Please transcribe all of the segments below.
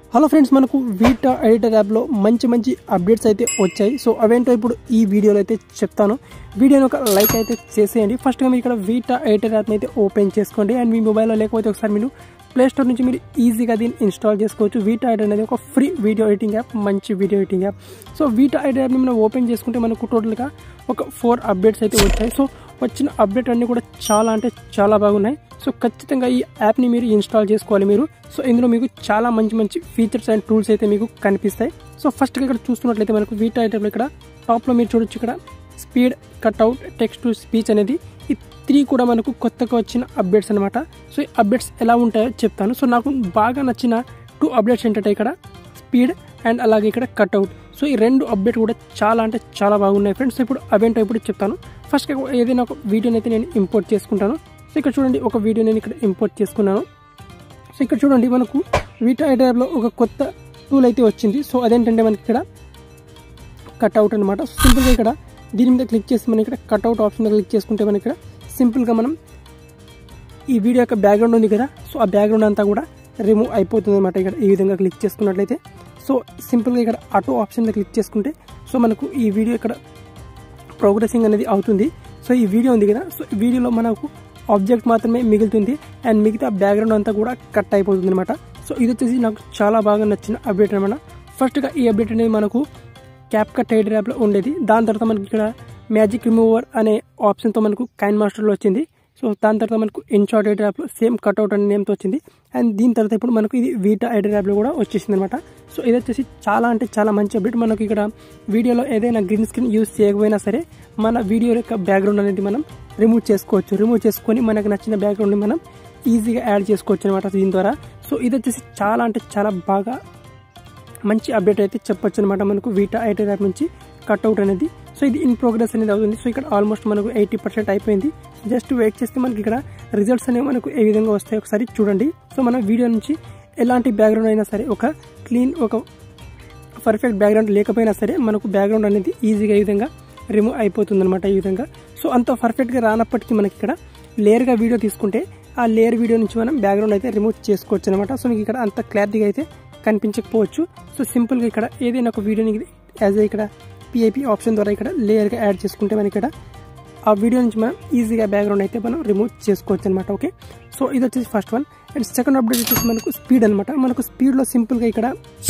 Hello friends మనకు VITA editor యాప్లో మంచి మంచి అప్డేట్స్ అయితే వచ్చాయి సో అవేంటో ఇప్పుడు ఈ వీడియోలో అయితే చెప్తాను వీడియోని ఒక లైక్ అయితే చేసేయండి ఫస్ట్గా మీరు ఇక్కడ వీటా ఎడిటర్ యాప్ని అయితే ఓపెన్ చేసుకోండి అండ్ మీ మొబైల్లో లేకపోతే ఒకసారి మీరు ప్లే స్టోర్ నుంచి మీరు ఈజీగా దీన్ని ఇన్స్టాల్ చేసుకోవచ్చు వీటా ఎడిటర్ అనేది ఒక ఫ్రీ వీడియో ఎడిటింగ్ యాప్ మంచి video editing app so VITA editor యాప్ని మనం ఓపెన్ చేసుకుంటే మనకు టోటల్గా ఒక ఫోర్ అప్డేట్స్ అయితే వచ్చాయి సో వచ్చిన అప్డేట్ అన్నీ కూడా చాలా అంటే చాలా బాగున్నాయి సో ఖచ్చితంగా ఈ యాప్ని మీరు ఇన్స్టాల్ చేసుకోవాలి మీరు సో ఇందులో మీకు చాలా మంచి మంచి ఫీచర్స్ అండ్ టూల్స్ అయితే మీకు కనిపిస్తాయి సో ఫస్ట్గా ఇక్కడ చూస్తున్నట్లయితే మనకు వీటా ఐటెంలో ఇక్కడ టాప్లో మీరు చూడొచ్చు ఇక్కడ speed cutout text to speech అనేది ఈ త్రీ కూడా మనకు కొత్తగా వచ్చిన అప్డేట్స్ అనమాట సో ఈ అప్డేట్స్ ఎలా ఉంటాయో చెప్తాను సో నాకు బాగా నచ్చిన టూ అప్డేట్స్ ఏంటంటే ఇక్కడ స్పీడ్ అండ్ అలాగే ఇక్కడ కట్అవుట్ సో ఈ రెండు అప్డేట్ కూడా చాలా అంటే చాలా బాగున్నాయి ఫ్రెండ్స్ ఇప్పుడు అవేంటో ఇప్పుడు చెప్తాను ఫస్ట్ ఏదైనా ఒక వీడియోని అయితే నేను ఇంపోర్ట్ చేసుకుంటాను సో ఇక్కడ చూడండి ఒక వీడియో నేను ఇక్కడ ఇంపోర్ట్ చేసుకున్నాను సో ఇక్కడ చూడండి మనకు వీటా ఎడిటర్లో ఒక కొత్త టూల్ అయితే వచ్చింది సో అదేంటంటే మనకి ఇక్కడ కట్అవుట్ అనమాట సింపుల్గా ఇక్కడ దీని మీద క్లిక్ చేసి మనం ఇక్కడ కట్అవుట్ ఆప్షన్ మీద క్లిక్ చేసుకుంటే మనకి ఇక్కడ సింపుల్గా మనం ఈ వీడియో యొక్క బ్యాక్గ్రౌండ్ ఉంది కదా సో ఆ బ్యాక్గ్రౌండ్ అంతా కూడా రిమూవ్ అయిపోతుంది అనమాట ఇక్కడ ఈ విధంగా క్లిక్ చేసుకున్నట్లయితే సో సింపుల్గా ఇక్కడ ఆటో ఆప్షన్ మీద క్లిక్ చేసుకుంటే సో మనకు ఈ వీడియో ఇక్కడ ప్రోగ్రెసింగ్ అనేది అవుతుంది సో ఈ వీడియో ఉంది కదా సో ఈ వీడియోలో మనకు ఆబ్జెక్ట్ మాత్రమే మిగులుతుంది అండ్ మిగతా బ్యాక్గ్రౌండ్ అంతా కూడా కట్ అయిపోతుంది అనమాట సో ఇది వచ్చేసి నాకు చాలా బాగా నచ్చిన అప్డేట్ అనమాట ఫస్ట్గా ఈ అప్డేట్ అనేది మనకు క్యాప్ కట్ ఎయిడర్ యాప్లో ఉండేది దాని తర్వాత మనకి ఇక్కడ మ్యాజిక్ రిమూవర్ అనే ఆప్షన్తో మనకు కైన్ మాస్టర్లో వచ్చింది సో దాని తర్వాత మనకు ఇన్షార్ట్ ఎడిటర్ యాప్లో సేమ్ కట్అవుట్ అనే నేమ్తో వచ్చింది అండ్ దీని తర్వాత ఇప్పుడు మనకు ఇది వీటా ఎడిటర్ యాప్లో కూడా వచ్చేసింది అనమాట సో ఇది వచ్చేసి చాలా అంటే చాలా మంచి అప్డేట్ మనకు ఇక్కడ వీడియోలో ఏదైనా గ్రీన్ స్క్రీన్ యూస్ చేయకపోయినా సరే మన వీడియో యొక్క బ్యాక్గ్రౌండ్ అనేది మనం రిమూవ్ చేసుకోవచ్చు రిమూవ్ చేసుకొని మనకు నచ్చిన బ్యాక్గ్రౌండ్ని మనం ఈజీగా యాడ్ చేసుకోవచ్చు అనమాట దీని ద్వారా సో ఇది వచ్చేసి చాలా అంటే చాలా బాగా మంచి అప్డేట్ అయితే చెప్పొచ్చు అనమాట మనకు వీటా ఎయిటర్ యాప్ నుంచి కట్అవుట్ అనేది సో ఇది ఇన్ ప్రోగ్రెస్ అనేది అవుతుంది సో ఇక్కడ ఆల్మోస్ట్ మనకు ఎయిటీ పర్సెంట్ అయిపోయింది జస్ట్ వెయిట్ చేస్తే మనకి ఇక్కడ రిజల్ట్స్ అనేవి మనకు ఏ విధంగా వస్తాయి ఒకసారి చూడండి సో మన వీడియో నుంచి ఎలాంటి బ్యాక్గ్రౌండ్ అయినా సరే ఒక క్లీన్ ఒక పర్ఫెక్ట్ బ్యాక్గ్రౌండ్ లేకపోయినా సరే మనకు బ్యాక్గ్రౌండ్ అనేది ఈజీగా ఈ విధంగా రిమూవ్ అయిపోతుంది అనమాట ఈ విధంగా సో అంత పర్ఫెక్ట్గా రానప్పటికీ మనకి ఇక్కడ లేయర్గా వీడియో తీసుకుంటే ఆ లేయర్ వీడియో నుంచి మనం బ్యాక్గ్రౌండ్ అయితే రిమూవ్ చేసుకోవచ్చు అనమాట సో మీకు ఇక్కడ అంత క్లారిటీగా అయితే కనిపించకపోవచ్చు సో సింపుల్గా ఇక్కడ ఏదైనా ఒక వీడియోని యాజ్ ఇక్కడ పిఐపి ఆప్షన్ ద్వారా ఇక్కడ లేయర్గా యాడ్ చేసుకుంటే మనకి ఇక్కడ ఆ వీడియో నుంచి మనం ఈజీగా బ్యాక్గ్రౌండ్ అయితే మనం రిమూవ్ చేసుకోవచ్చు అనమాట ఓకే సో ఇది వచ్చేసి first one and second update వచ్చేసి మనకు స్పీడ్ అనమాట మనకు స్పీడ్లో సింపుల్గా ఇక్కడ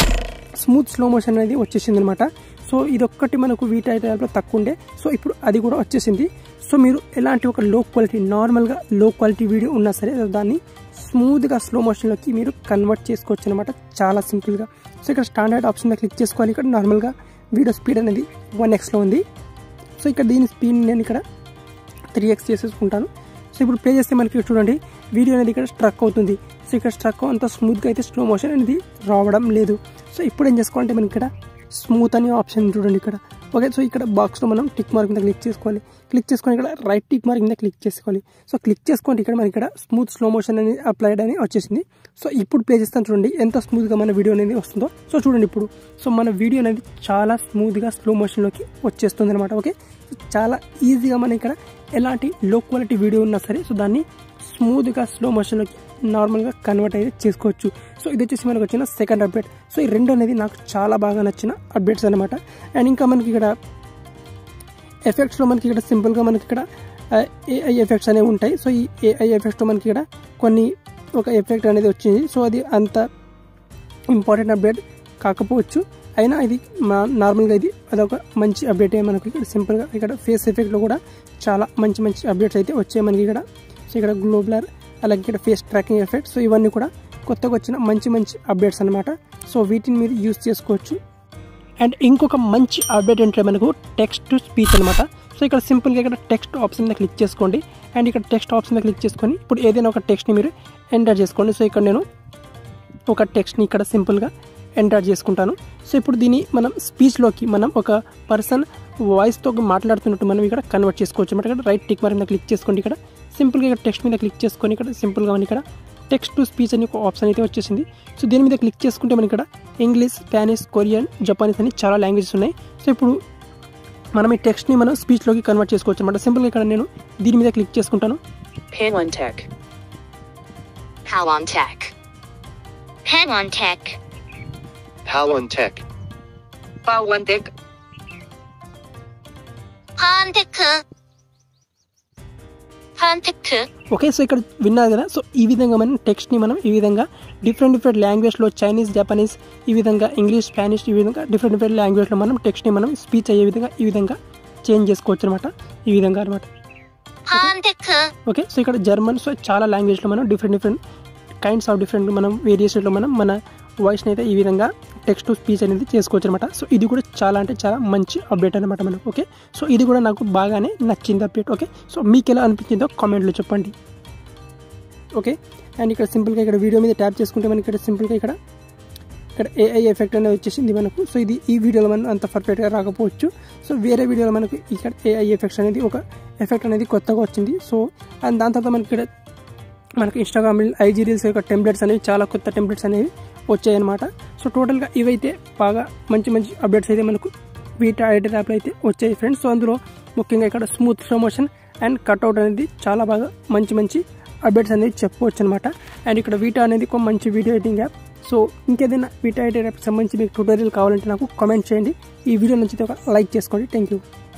స్మూత్ స్లో మోషన్ అనేది వచ్చేసింది అనమాట సో ఇది ఒక్కటి మనకు వీటా యాప్లో తక్కువ ఉండే సో ఇప్పుడు అది కూడా వచ్చేసింది సో మీరు ఎలాంటి ఒక లో క్వాలిటీ నార్మల్గా లో క్వాలిటీ వీడియో ఉన్నా సరే దాన్ని స్మూత్గా స్లో మోషన్లోకి మీరు కన్వర్ట్ చేసుకోవచ్చు అనమాట చాలా సింపుల్గా సో ఇక్కడ స్టాండర్డ్ ఆప్షన్ మీద క్లిక్ చేసుకోవాలి ఇక్కడ నార్మల్గా వీడియో స్పీడ్ అనేది వన్ ఎక్స్లో ఉంది సో ఇక్కడ దీని స్పీడ్ నేను ఇక్కడ త్రీ ఎక్స్ చేసేసుకుంటాను సో ఇప్పుడు ప్లే చేస్తే మనకి చూడండి వీడియో అనేది ఇక్కడ స్ట్రక్ అవుతుంది సో ఇక్కడ స్ట్రక్ అంత స్మూత్గా అయితే స్లో మోషన్ అనేది రావడం లేదు సో ఇప్పుడు ఏం చేసుకోవాలంటే మనకి ఇక్కడ స్మూత్ అనే ఆప్షన్ చూడండి ఇక్కడ ఓకే సో ఇక్కడ బాక్స్లో మనం టిక్ మార్క్ మీద క్లిక్ చేసుకోవాలి క్లిక్ చేసుకొని ఇక్కడ రైట్ టిక్ మార్క్ మీద క్లిక్ చేసుకోవాలి సో క్లిక్ చేసుకోండి ఇక్కడ మనకి ఇక్కడ స్మూత్ స్లో మోషన్ అనేది అప్లైడ్ అని వచ్చేసింది సో ఇప్పుడు ప్లే చేస్తాను చూడండి ఎంత స్మూత్గా మన వీడియో అనేది వస్తుందో సో చూడండి ఇప్పుడు సో మన వీడియో అనేది చాలా స్మూత్గా స్లో మోషన్లోకి వచ్చేస్తుంది అనమాట ఓకే చాలా ఈజీగా మనం ఇక్కడ ఎలాంటి లో క్వాలిటీ వీడియో ఉన్నా సరే సో దాన్ని స్మూత్గా స్లో మోషన్లోకి నార్మల్గా కన్వర్ట్ అయితే చేసుకోవచ్చు సో ఇది వచ్చేసి మనకు వచ్చిన సెకండ్ అప్డేట్ సో ఈ రెండు అనేది నాకు చాలా బాగా నచ్చిన అప్డేట్స్ అనమాట అండ్ ఇంకా మనకి ఇక్కడ ఎఫెక్ట్స్లో మనకి ఇక్కడ సింపుల్గా మనకి ఇక్కడ ఏఐ ఎఫెక్ట్స్ అనేవి ఉంటాయి సో ఈ ఏఐ ఎఫెక్ట్స్లో మనకి ఇక్కడ కొన్ని ఒక ఎఫెక్ట్ అనేది వచ్చింది సో అది అంత ఇంపార్టెంట్ అప్డేట్ కాకపోవచ్చు అయినా ఇది మా నార్మల్గా ఇది అదొక మంచి అప్డేట్ మనకి ఇక్కడ సింపుల్గా ఇక్కడ ఫేస్ ఎఫెక్ట్లో కూడా చాలా మంచి మంచి అప్డేట్స్ అయితే వచ్చాయి మనకి ఇక్కడ సో ఇక్కడ గ్లోబులర్ అలాగే ఇక్కడ ఫేస్ ట్రాకింగ్ ఎఫెక్ట్ సో ఇవన్నీ కూడా కొత్తగా వచ్చిన మంచి మంచి అప్డేట్స్ అనమాట సో వీటిని మీరు యూస్ చేసుకోవచ్చు అండ్ ఇంకొక మంచి అప్డేట్ ఏంటంటే మనకు టెక్స్ట్ టు స్పీచ్ అనమాట సో ఇక్కడ సింపుల్గా ఇక్కడ టెక్స్ట్ ఆప్షన్ మీద క్లిక్ చేసుకోండి అండ్ ఇక్కడ టెక్స్ట్ ఆప్షన్ మీద క్లిక్ చేసుకొని ఇప్పుడు ఏదైనా ఒక టెక్స్ట్ని మీరు ఎంటర్ చేసుకోండి సో ఇక్కడ నేను ఒక టెక్స్ట్ని ఇక్కడ సింపుల్గా ఎంటర్ చేసుకుంటాను సో ఇప్పుడు దీన్ని మనం స్పీచ్లోకి మనం ఒక పర్సన్ వాయిస్తో మాట్లాడుతున్నట్టు మనం ఇక్కడ కన్వర్ట్ చేసుకోవచ్చు అనమాట ఇక్కడ రైట్ టిక్ మీద క్లిక్ చేసుకోండి ఇక్కడ సింపుల్గా ఇక్కడ టెక్స్ట్ మీద క్లిక్ చేసుకొని ఇక్కడ సింపుల్గా మనం ఇక్కడ టెక్స్ట్ టు స్పీచ్ అని ఒక ఆప్షన్ అయితే వచ్చేసింది సో దీని మీద క్లిక్ చేసుకుంటే మనకి ఇక్కడ ఇంగ్లీష్ స్పానిష్ కొరియన్ జపానీస్ అని చాలా లాంగ్వేజెస్ ఉన్నాయి సో ఇప్పుడు మనం ఈ టెక్స్ట్ని మనం స్పీచ్లోకి కన్వర్ట్ చేసుకోవచ్చు అనమాట సింపుల్గా ఇక్కడ నేను దీని మీద క్లిక్ చేసుకుంటాను Palon Tech. Palon Tech. Palantech. Pawantek. 파안테크 파안테크 okay so ఇక్కడ విన్నారు కదా సో ఈ విధంగా మనం టెక్స్ట్ని మనం ఈ విధంగా డిఫరెంట్ డిఫరెంట్ లాంగ్వేజ్లో చైనీస్ జపనీస్ ఈ విధంగా ఇంగ్లీష్ స్పానిష్ ఈ విధంగా డిఫరెంట్ డిఫరెంట్ లాంగ్వేజ్లో మనం టెక్స్ట్ని మనం స్పీచ్ అయ్యే విధంగా ఈ విధంగా చేంజ్ చేసుకోవచ్చు అనమాట ఈ విధంగా అనమాట 파안테크 ఓకే సో ఇక్కడ జర్మన్ సో చాలా లాంగ్వేజ్లో మనం different different kinds of different మనం వేరియేషన్లో మనం మన వాయిస్ని అయితే ఈ విధంగా టెక్స్ట్ టు స్పీచ్ అనేది చేసుకోవచ్చు అనమాట సో ఇది కూడా చాలా అంటే చాలా మంచి అప్డేట్ అనమాట మనకు ఓకే సో ఇది కూడా నాకు బాగానే నచ్చింది అప్డేట్ ఓకే సో మీకు ఎలా అనిపించిందో కామెంట్లో చెప్పండి ఓకే అండ్ ఇక్కడ సింపుల్గా ఇక్కడ వీడియో మీద ట్యాప్ చేసుకుంటే మనకి ఇక్కడ సింపుల్గా ఇక్కడ ఇక్కడ ఏఐ ఎఫెక్ట్ అనేది వచ్చేసింది మనకు సో ఇది ఈ వీడియోలో మనం అంత పర్ఫెక్ట్గా రాకపోవచ్చు సో వేరే వీడియోలో మనకు ఇక్కడ ఏఐ ఎఫెక్ట్స్ అనేది ఒక ఎఫెక్ట్ అనేది కొత్తగా వచ్చింది సో అండ్ దాని తర్వాత మనకి ఇక్కడ మనకి ఇన్స్టాగ్రామ్ ఐజీ రీల్స్ యొక్క టెంప్లెట్స్ అనేవి చాలా కొత్త టెంప్లెట్స్ అనేవి వచ్చాయన్నమాట సో టోటల్గా ఇవైతే బాగా మంచి మంచి అప్డేట్స్ అయితే మనకు వీటా ఎడిటర్ యాప్లో అయితే వచ్చాయి ఫ్రెండ్స్ సో అందులో ముఖ్యంగా ఇక్కడ smooth slow motion and cutout అనేది చాలా బాగా మంచి మంచి అప్డేట్స్ అనేది చెప్పుకోవచ్చు అనమాట అండ్ ఇక్కడ వీటా అనేది ఒక మంచి వీడియో ఎడిటింగ్ యాప్ సో ఇంకేదైనా వీటా ఎడిటర్ యాప్కి సంబంధించి మీకు ట్యూటోరియల్ కావాలంటే నాకు కామెంట్ చేయండి ఈ వీడియో నచ్చితే ఒక లైక్ చేసుకోండి థ్యాంక్ యూ